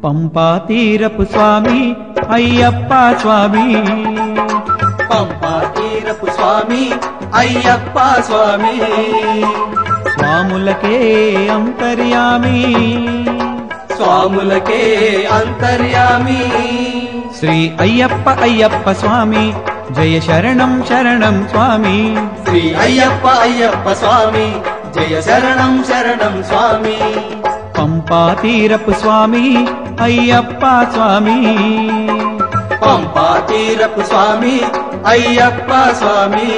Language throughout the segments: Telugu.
పంపా తీరపు స్వామి అయ్యప్ప స్వామి పంపా తీరపు స్వామి అయ్యప్ప స్వామి స్వాములకే అంతర్యామి స్వాములకే అంతర్యామి శ్రీ అయ్యప్ప అయ్యప్ప స్వామి జయ శరణం శరణం స్వామి శ్రీ అయ్యప్ప అయ్యప్ప స్వామి జయ శరణం శరణం స్వామి పంపా తీరపు స్వామి అయ్యప్ప స్వామి పంపా తీరపు స్వామి అయ్యప్ప స్వామి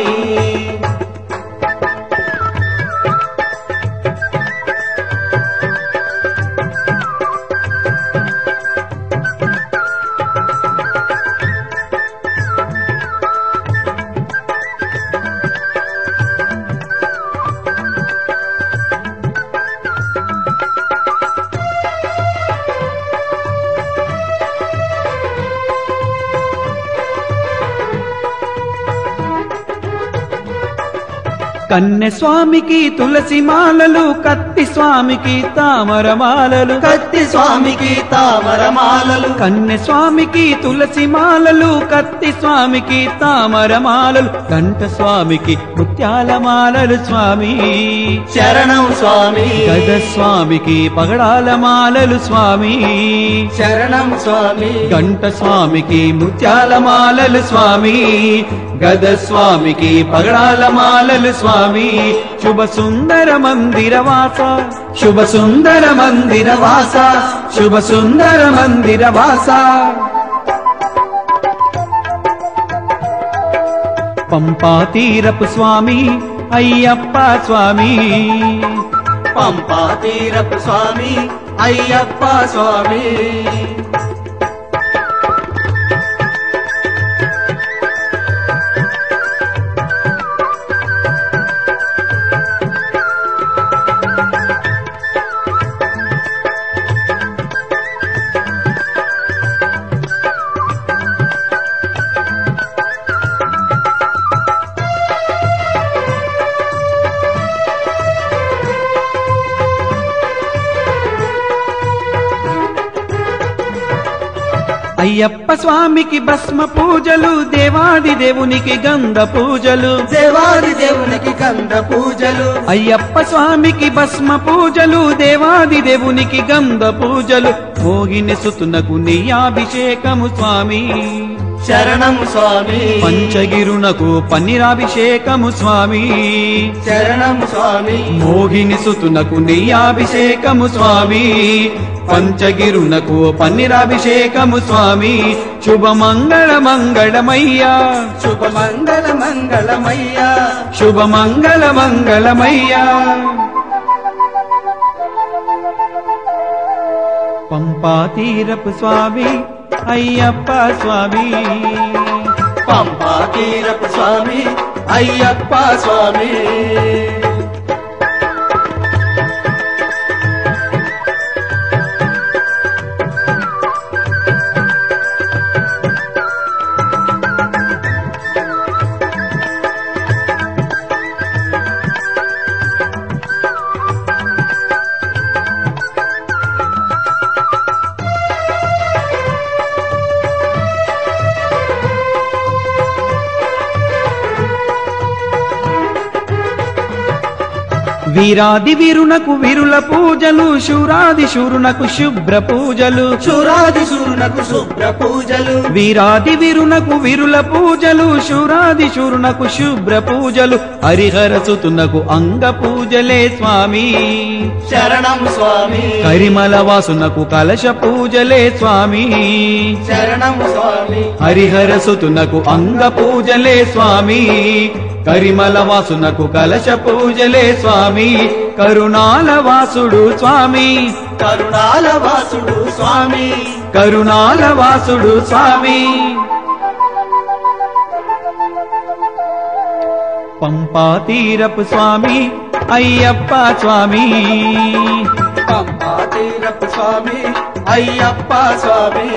కన్నె స్వామికి తులసి మాలలు కత్తి స్వామికి తామర మాలలు కత్తి స్వామికి తామరమాలలు కన్నె స్వామికి తులసి మాలలు కత్తి స్వామికి తామర మాలలు గంట స్వామికి ముత్యాల మాలలు స్వామి శరణం స్వామి గద స్వామికి పగడాల మాలలు స్వామి శరణం స్వామి గంట స్వామికి ముత్యాల మాలలు స్వామి గద స్వామికి పగడాల మాలలు స్వామి శుభ సుందర మందిర వాస శుభ సుందర మందిర వాస శుభ సుందర మందిర వాస పంపా తీరపు స్వామి అయ్యప్ప స్వామి పంపా తీరపు స్వామి అయ్యప్ప స్వామి అయ్యప్ప స్వామికి భస్మ పూజలు దేవాది దేవునికి గంధ పూజలు దేవాది దేవునికి గంధ పూజలు అయ్యప్ప స్వామికి భస్మ పూజలు దేవాది దేవునికి గంధ పూజలు మోగిని సుతునకు నెయ్యాభిషేకము స్వామి శరణం స్వామి పంచగిరునకు పన్నీరాభిషేకము స్వామి శరణం స్వామి మోగిని సుతునకు నెయ్యాభిషేకము స్వామి పంచగిరునకు పన్నీరాభిషేకము స్వామి శుభమంగళ మంగళమయ్యా శుభ మంగళ మంగళమయ్యా శుభమంగళ మంగళమయ్యా పంపా తీరపు స్వామి అయ్యప్ప స్వామి పంపా తీరపు స్వామి అయ్యప్ప స్వామి వీరాది వీరునకు వీరుల పూజలు శూరాది శూరునకు శుభ్ర పూజలు శురాది సూర్యునకు శుభ్ర పూజలు వీరాది వీరునకు వీరుల పూజలు శూరాది శూరునకు శుభ్ర పూజలు హరిహర సుతునకు అంగ పూజలే స్వామి శరణం స్వామి కరిమల వాసునకు కలశ పూజలే స్వామి శరణం స్వామి హరిహర సుతునకు అంగ పూజలే స్వామి కరిమల వాసునకు కలశ పూజలే స్వామి కరుణాల వాసుడు స్వామి కరుణాల వాసుడు స్వామి కరుణాల వాసుడు స్వామి పంపా తీరపు స్వామి అయ్యప్ప స్వామి పంపా తీరపు స్వామి అయ్యప్ప స్వామి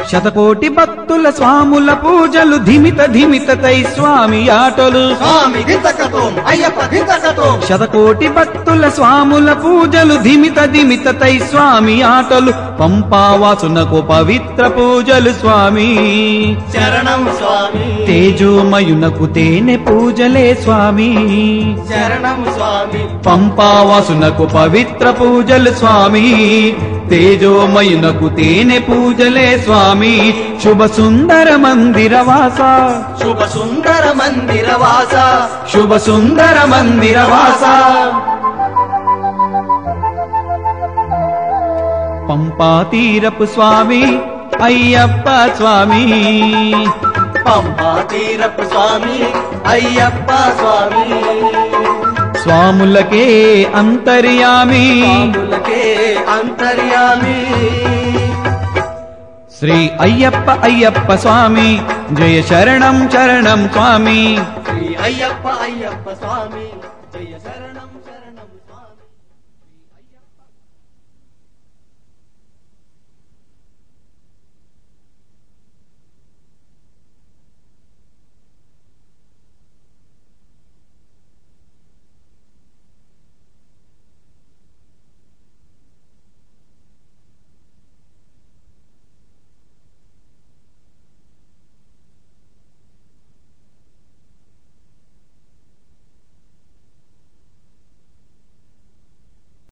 శతకోటి భక్తుల స్వాముల పూజలు ధిమిత ధిమిత తై స్వామి ఆటలు స్వామి దింతకతోం అయ్యప్ప దింతకతోం శతకోటి భక్తుల స్వాముల పూజలు ధిమిత ధిమిత తై స్వామి ఆటలు పంపావాసునకు పవిత్ర పూజలు స్వామి శరణం స్వామి తేజోమయునకు తేనె పూజలే స్వామి శరణం స్వామి పంపావాసునకు పవిత్ర పూజలు స్వామి తేజోమయునకు తేనె పూజలే స్వామి శుభ సుందర మందిర వాస శుభ సుందర మందిర వాస శుభ సుందర మందిర వాస పంపా తీరపు స్వామి అయ్యప్ప స్వామి పంపా తీరపు స్వామి అయ్యప్ప స్వామి స్వాములకే అంతర్యామి స్వాములకే అంతర్యామి శ్రీ అయ్యప్ప అయ్యప్ప స్వామి జయ శరణం శరణం స్వామి శ్రీ అయ్యప్ప అయ్యప్ప స్వామి జయ శరణం శరణం స్వామి